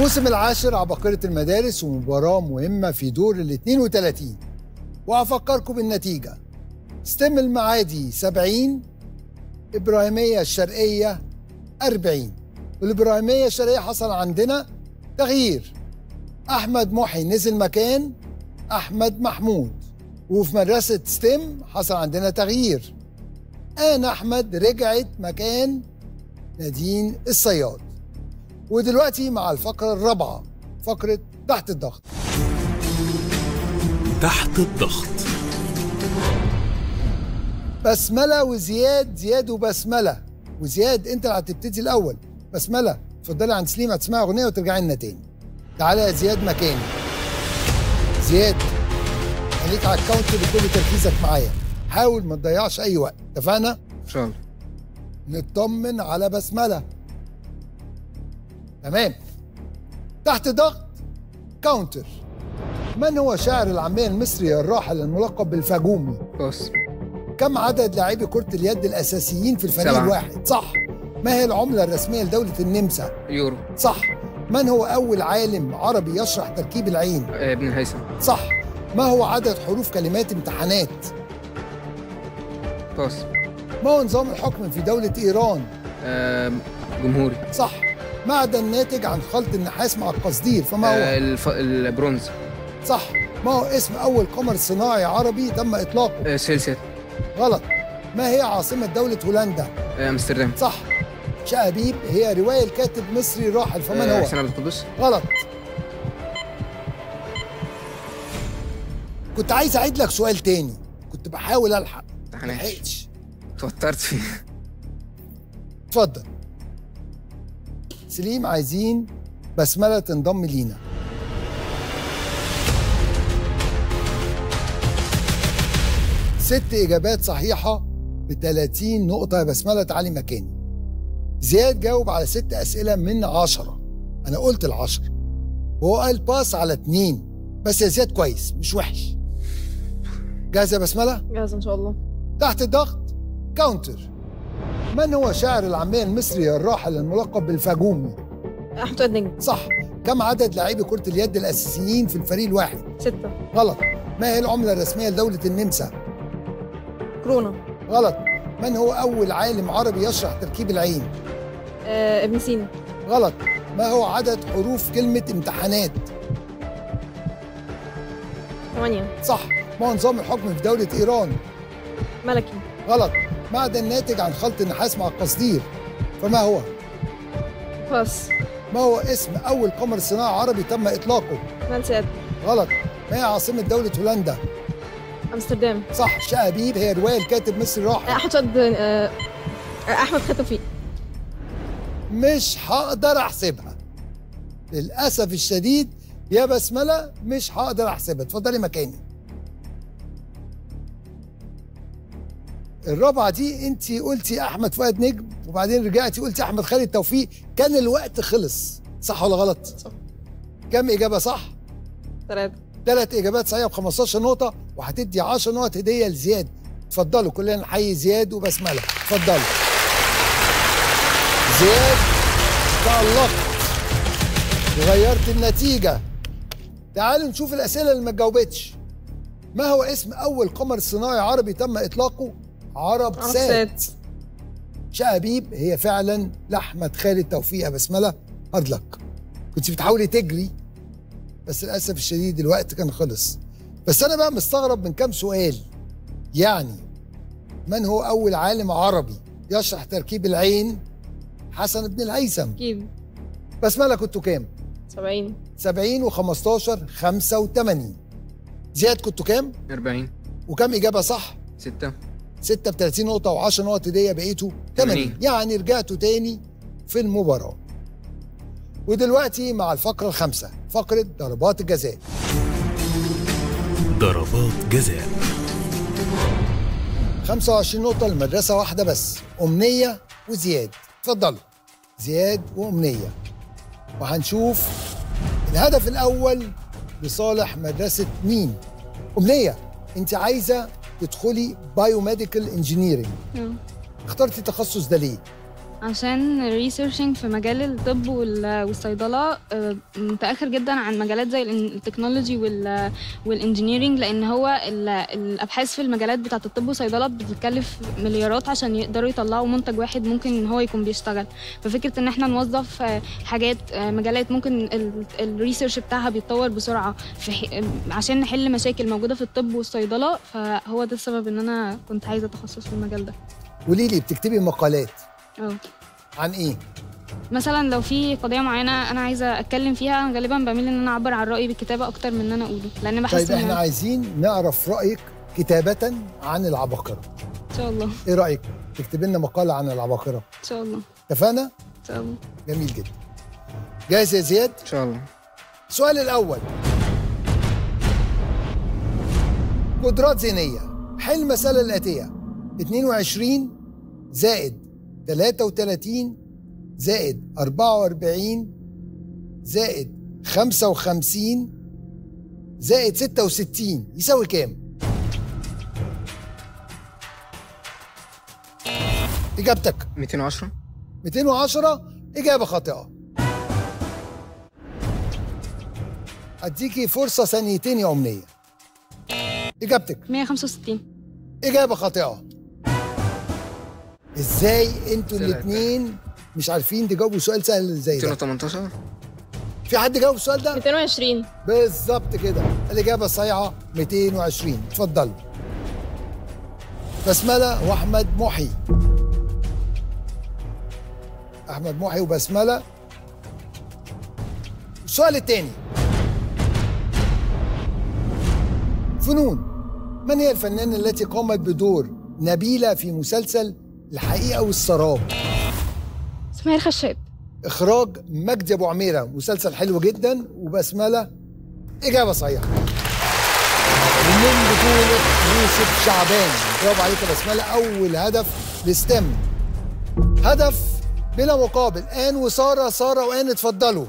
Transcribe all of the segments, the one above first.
الموسم العاشر عباقرة المدارس ومباراة مهمة في دور ال 32 وهفكركم بالنتيجة ستيم المعادي 70 إبراهيمية الشرقية 40 والإبراهيمية الشرقية حصل عندنا تغيير أحمد محي نزل مكان أحمد محمود وفي مدرسة ستيم حصل عندنا تغيير آن أحمد رجعت مكان نادين الصياد ودلوقتي مع الفقرة الرابعة فقرة تحت الضغط تحت الضغط بسملة وزياد زياد وبسملة وزياد انت اللي هتبتدي الأول بسملة اتفضلي عند سليم هتسمعي أغنية وترجعي لنا تاني تعالى يا زياد مكاني زياد خليك على الكاونتر بكل تركيزك معايا حاول ما تضيعش أي وقت اتفقنا؟ ان شاء الله نطمن على بسملة تمام تحت ضغط كاونتر من هو شاعر العامية المصري الراحل الملقب بالفاجومي؟ باص كم عدد لاعبي كرة اليد الأساسيين في الفريق سبعة. الواحد؟ صح ما هي العملة الرسمية لدولة النمسا؟ يورو صح من هو أول عالم عربي يشرح تركيب العين؟ آه، ابن الهيثم صح ما هو عدد حروف كلمات امتحانات؟ باص ما هو نظام الحكم في دولة إيران؟ آه، جمهوري صح معدن ناتج عن خلط النحاس مع القصدير فما هو؟ آه، الف... البرونز صح ما هو اسم أول قمر صناعي عربي تم إطلاقه؟ آه، سيلسيت غلط ما هي عاصمة دولة هولندا؟ آه، امستردام صح شأبيب هي رواية الكاتب مصري راحل فمن آه، هو؟ حسين عبد القدوس غلط كنت عايز أعيد لك سؤال تاني كنت بحاول ألحق ما امتحانات لحقتش توترت فيه اتفضل سليم عايزين بسملة تنضم لينا ست إجابات صحيحة ب 30 نقطة يا بسملة تعالي مكاني زياد جاوب على ست أسئلة من عشرة أنا قلت العشرة وهو قال باس على اتنين بس يا زياد كويس مش وحش جاهز يا بسملة؟ جاهزة إن شاء الله تحت الضغط كاونتر من هو شاعر العامية المصري الراحل الملقب بالفاجومي؟ أحمد فؤاد نجم صح كم عدد لاعبي كرة اليد الأساسيين في الفريق الواحد؟ ستة غلط ما هي العملة الرسمية لدولة النمسا؟ كورونا غلط من هو أول عالم عربي يشرح تركيب العين؟ آه ابن سينا غلط ما هو عدد حروف كلمة امتحانات؟ ثمانية صح ما هو نظام الحكم في دولة إيران؟ ملكي غلط معدن ناتج عن خلط النحاس مع القصدير فما هو؟ باس ما هو اسم أول قمر صناعي عربي تم إطلاقه؟ نانسي أد غلط ما هي عاصمة دولة هولندا؟ أمستردام صح شأبيب هي رواية الكاتب مصري آه، راحل أحمد فؤاد آه آه، أحمد خالد توفيق مش هقدر أحسبها للأسف الشديد يا بسملة مش هقدر أحسبها اتفضلي مكاني الرابعة دي انت قلتي أحمد فؤاد نجم وبعدين رجعتي قلتي أحمد خالد توفيق كان الوقت خلص صح ولا غلط؟ صح. كم إجابة صح؟ ثلاثة ثلاث اجابات صحيحه ب 15 نقطه وهتدي 10 نقط هديه لزياد اتفضلوا كلنا نحيي زياد وبسمله اتفضلوا زياد تألقت وغيرت النتيجه تعالوا نشوف الاسئله اللي ما جاوبتش ما هو اسم اول قمر صناعي عربي تم اطلاقه عرب عرب سات سات شأبيب هي فعلا لأحمد خالد توفيق يا بسمله هارد لك كنت بتحاولي تجري بس للاسف الشديد الوقت كان خلص بس انا بقى مستغرب من كام سؤال يعني من هو اول عالم عربي يشرح تركيب العين حسن بن الهيثم أكيد بسمله كنتوا كام 70 70 و15 85 زياد كنتوا كام 40 وكم اجابه صح 6 6 ب 30 نقطه و10 نقط هديه بقيتوا 80 80. يعني رجعتوا تاني في المباراه ودلوقتي مع الفقره الخامسه فقره ضربات الجزاء ضربات جزاء 25 نقطة لمدرسة واحدة بس أمنية وزياد اتفضلوا زياد وأمنية وهنشوف الهدف الأول لصالح مدرسة مين أمنية أنت عايزة تدخلي بايوميديكال انجينيرنج اخترتي التخصص ده ليه؟ عشان الريسيرشنج في مجال الطب وال- والصيدلة آه، متأخر جدا عن مجالات زي الإن- التكنولوجي وال والانجينيرينج لأن هو ال- الأبحاث في المجالات بتاعة الطب والصيدلة بتتكلف مليارات عشان يقدروا يطلعوا منتج واحد ممكن إن هو يكون بيشتغل ففكرة إن احنا نوظف آه، حاجات آه، مجالات ممكن الريسيرش بتاعها بيتطور بسرعة في ح- عشان نحل مشاكل موجودة في الطب والصيدلة فهو ده السبب إن أنا كنت عايزة أتخصص في المجال ده قولي لي بتكتبي مقالات اه عن ايه مثلا لو في قضيه معينه انا عايزه اتكلم فيها انا غالبا بميل ان انا اعبر عن رايي بالكتابه اكتر من ان انا اقوله لان بحس طيب ان احنا عايزين نعرف رايك كتابه عن العباقره ان شاء الله ايه رايك تكتب لنا مقاله عن العباقره ان شاء الله اتفقنا ان شاء الله جميل جدا جاهز يا زياد ان شاء الله السؤال الاول قدرات ذهنيه حل المساله الاتيه 22 زائد 33 زائد 44 زائد 55 زائد 66 يساوي كام؟ إجابتك 210 210 إجابة خاطئة أديكي فرصة ثانيتين يا أمنية إجابتك 165 إجابة خاطئة إزاي أنتوا ثلاثة. الاتنين مش عارفين تجاوبوا سؤال سهل زي ده 218 في حد جاوب السؤال ده؟ 220 بالظبط كده الإجابة الصحيحة 220 اتفضلوا بسملة وأحمد محي أحمد محي وبسملة السؤال الثاني فنون من هي الفنانة التي قامت بدور نبيلة في مسلسل الحقيقة والسراب اسماعيل خشاب إخراج مجدي أبو عميرة مسلسل حلو جدا وبسملة إجابة صحيحة ومن بطولة يوسف شعبان برافو عليك يا بسملة أول هدف لستم هدف بلا مقابل آن وسارة سارة وآن اتفضلوا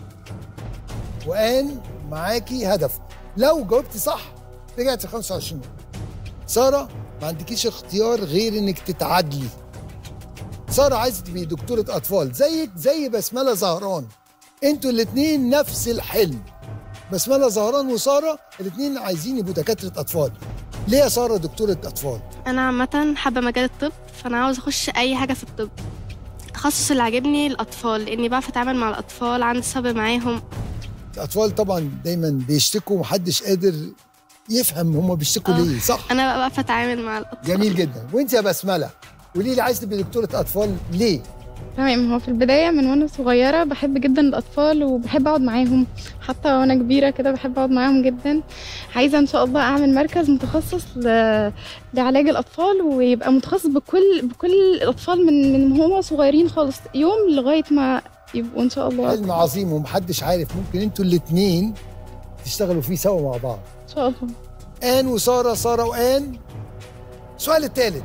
وآن معاكي هدف لو جاوبتي صح رجعت 25 سارة ما عندكيش اختيار غير انك تتعادلي سارة عايزة تبقي دكتورة أطفال زيك زي بسملة زهران انتوا الاتنين نفس الحلم بسملة زهران وسارة الاتنين عايزين يبقوا دكاترة أطفال ليه يا سارة دكتورة أطفال؟ انا عامه حابه مجال الطب فانا عاوز اخش اي حاجه في الطب التخصص اللي عاجبني الاطفال لاني بعرف اتعامل مع الاطفال عندي صبر معاهم الأطفال طبعا دايما بيشتكوا ومحدش قادر يفهم هم بيشتكوا آه. ليه صح؟ انا بقى بعرف اتعامل مع الاطفال جميل جدا وانت يا بسملة قولي لي عايزة تبقي دكتورة أطفال ليه؟ تمام هو في البداية من وأنا صغيرة بحب جدا الأطفال وبحب أقعد معاهم حتى وأنا كبيرة كده بحب أقعد معاهم جدا عايزة إن شاء الله أعمل مركز متخصص ل... لعلاج الأطفال ويبقى متخصص بكل بكل الأطفال من من هم صغيرين خالص يوم لغاية ما يبقوا إن شاء الله حلم عظيم ومحدش عارف ممكن انتوا الاتنين تشتغلوا فيه سوا مع بعض إن شاء الله آن وسارة سارة وآن السؤال الثالث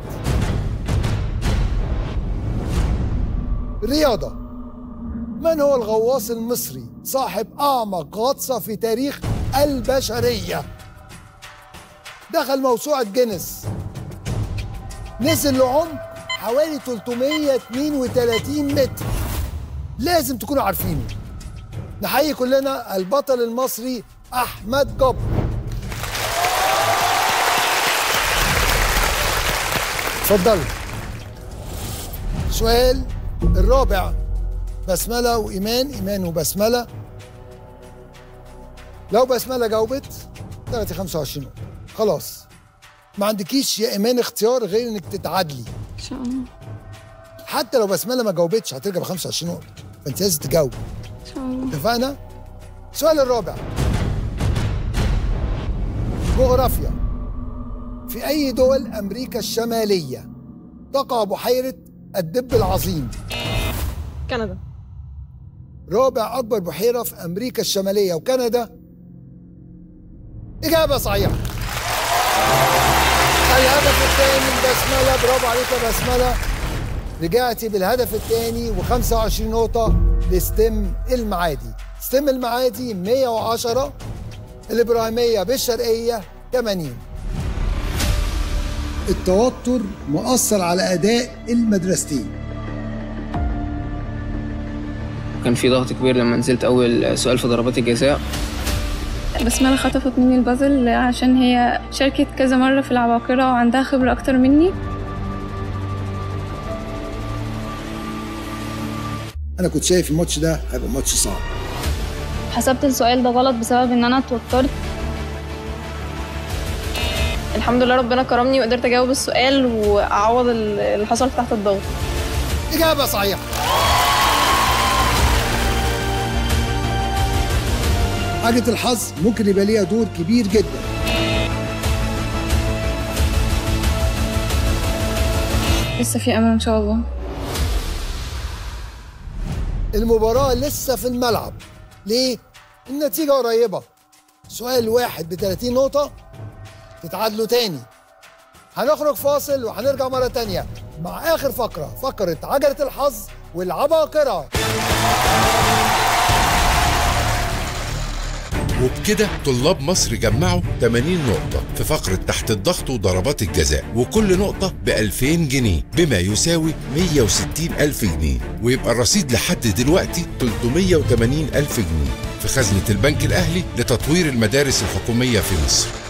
رياضة من هو الغواص المصري صاحب أعمق غطسة في تاريخ البشرية دخل موسوعة جينيس نزل لعمق حوالي 332 متر لازم تكونوا عارفينه نحيي كلنا البطل المصري أحمد جبر اتفضلوا السؤال الرابع بسملة وإيمان إيمان وبسملة لو بسملة جاوبت تاخدي 25 نقطة خلاص ما عندكيش يا إيمان اختيار غير إنك تتعادلي إن شاء الله حتى لو بسملة ما جاوبتش هترجع ب 25 نقطة فأنت لازم تجاوب إن شاء الله اتفقنا؟ السؤال الرابع جغرافيا في أي دول أمريكا الشمالية تقع بحيرة الدب العظيم كندا رابع أكبر بحيرة في أمريكا الشمالية وكندا إجابة صحيحة الهدف الثاني البسملة برافو عليك يا بسملة رجعتي بالهدف الثاني و25 نقطة لستم المعادي ستم المعادي 110 الإبراهيمية بالشرقية 80 التوتر مؤثر على أداء المدرستين كان في ضغط كبير لما نزلت اول سؤال في ضربات الجزاء بسملة خطفت مني البازل عشان هي شاركت كذا مرة في العباقرة وعندها خبرة أكتر مني انا كنت شايف الماتش ده هيبقى ماتش صعب حسبت السؤال ده غلط بسبب ان انا اتوترت الحمد لله ربنا كرمني وقدرت اجاوب السؤال واعوض اللي حصل تحت الضغط اجابه صحيحه حاجه الحظ ممكن يبقى ليها دور كبير جدا لسه في أمل إن شاء الله المباراة لسه في الملعب ليه؟ النتيجة قريبة سؤال واحد ب 30 نقطة تتعادلوا تاني هنخرج فاصل وهنرجع مرة تانية مع آخر فقرة فقرة عجلة الحظ والعباقرة وبكده طلاب مصر جمعوا 80 نقطة في فقرة تحت الضغط وضربات الجزاء وكل نقطة ب 2000 جنيه بما يساوي 160 ألف جنيه ويبقى الرصيد لحد دلوقتي 380 ألف جنيه في خزنة البنك الأهلي لتطوير المدارس الحكومية في مصر